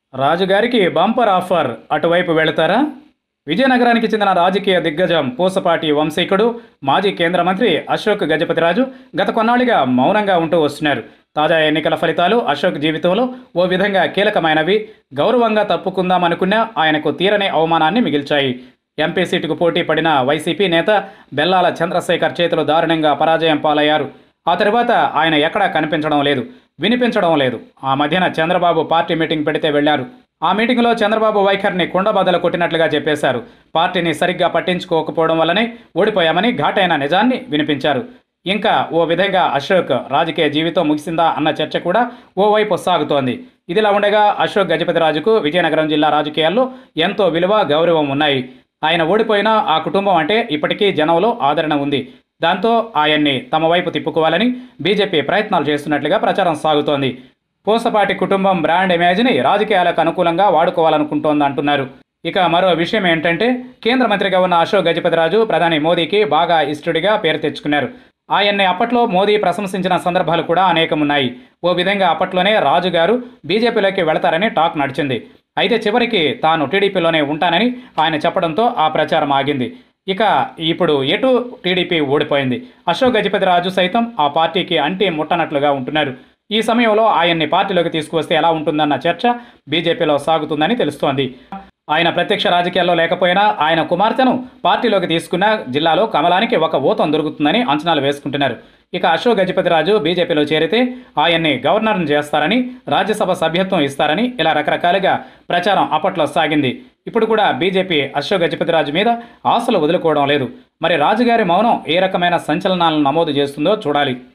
రాజుగారికి bumper offer అటువైపు వెళతారా విజయనగరానికి చెందిన రాజకీయ దిగ్గజం పూసపాటి వంశీకుడు మాజీ కేంద్ర మంత్రి అశోక్ గజపతిరాజు గత కొన్నాళ్లుగా మౌనంగా ఉంటూ వస్తున్నారు తాజా ఎన్నికల ఫలితాలు అశోక్ జీవితంలో ఓ విధంగా కీలకమైనవి గౌరవంగా తప్పుకుందామనుకున్న ఆయనకు తీరని అవమానాన్ని మిగిల్చాయి ఎంపీ సీటుకు పోటీ పడిన వైసీపీ నేత బెల్లాల చంద్రశేఖర్ చేతులు దారుణంగా పరాజయం పాలయ్యారు ఆ తర్వాత ఆయన ఎక్కడా కనిపించడం లేదు వినిపించడం లేదు ఆ మధ్యన చంద్రబాబు పార్టీ మీటింగ్ పెడితే వెళ్లారు ఆ మీటింగ్లో చంద్రబాబు వైఖరిని కుండబద్దలు కొట్టినట్లుగా చెప్పేశారు పార్టీని సరిగ్గా పట్టించుకోకపోవడం వల్లనే ఓడిపోయామని ఘాటైన నిజాన్ని వినిపించారు ఇంకా ఓ విధంగా అశోక్ రాజకీయ జీవితం ముగిసిందా అన్న చర్చ కూడా ఓవైపు సాగుతోంది ఇదిలా ఉండగా అశోక్ గజపతిరాజుకు విజయనగరం జిల్లా రాజకీయాల్లో ఎంతో విలువ గౌరవం ఉన్నాయి ఆయన ఓడిపోయినా ఆ కుటుంబం అంటే ఇప్పటికీ జనంలో ఆదరణ ఉంది దాంతో ఆయన్ని తమ వైపు తిప్పుకోవాలని బీజేపీ ప్రయత్నాలు చేస్తున్నట్లుగా ప్రచారం సాగుతోంది పూసపాటి కుటుంబం బ్రాండ్ ఇమేజ్ని రాజకీయాలకు అనుకూలంగా వాడుకోవాలనుకుంటోంది అంటున్నారు ఇక మరో విషయం ఏంటంటే కేంద్ర మంత్రిగా ఉన్న అశోక్ గజపతిరాజు ప్రధాని మోదీకి బాగా ఇష్టడిగా పేరు తెచ్చుకున్నారు ఆయన్ని అప్పట్లో మోదీ ప్రశంసించిన సందర్భాలు కూడా అనేకం ఉన్నాయి ఓ విధంగా అప్పట్లోనే రాజు గారు బీజేపీలోకి వెళతారని టాక్ నడిచింది అయితే చివరికి తాను టీడీపీలోనే ఉంటానని ఆయన చెప్పడంతో ఆ ప్రచారం ఆగింది ఇక ఇప్పుడు ఎటు టీడీపీ ఓడిపోయింది అశోక్ గజపతిరాజు సైతం ఆ పార్టీకి అంటి ముట్టనట్లుగా ఉంటున్నారు ఈ సమయంలో ఆయన్ని పార్టీలోకి తీసుకువస్తే ఎలా ఉంటుందన్న చర్చ బీజేపీలో సాగుతుందని తెలుస్తోంది ఆయన ప్రత్యక్ష రాజకీయాల్లో లేకపోయినా ఆయన కుమార్తెను పార్టీలోకి తీసుకున్న జిల్లాలో కమలానికి ఒక ఊతం దొరుకుతుందని అంచనాలు వేసుకుంటున్నారు ఇక అశోక్ గజపతిరాజు బీజేపీలో చేరితే ఆయన్ని గవర్నర్ను చేస్తారని రాజ్యసభ సభ్యత్వం ఇస్తారని ఇలా రకరకాలుగా ప్రచారం అప్పట్లో సాగింది ఇప్పుడు కూడా బీజేపీ అశోక్ గజపతిరాజు మీద ఆశలు వదులుకోవడం లేదు మరి రాజుగారి మౌనం ఏ రకమైన సంచలనాలను నమోదు చేస్తుందో చూడాలి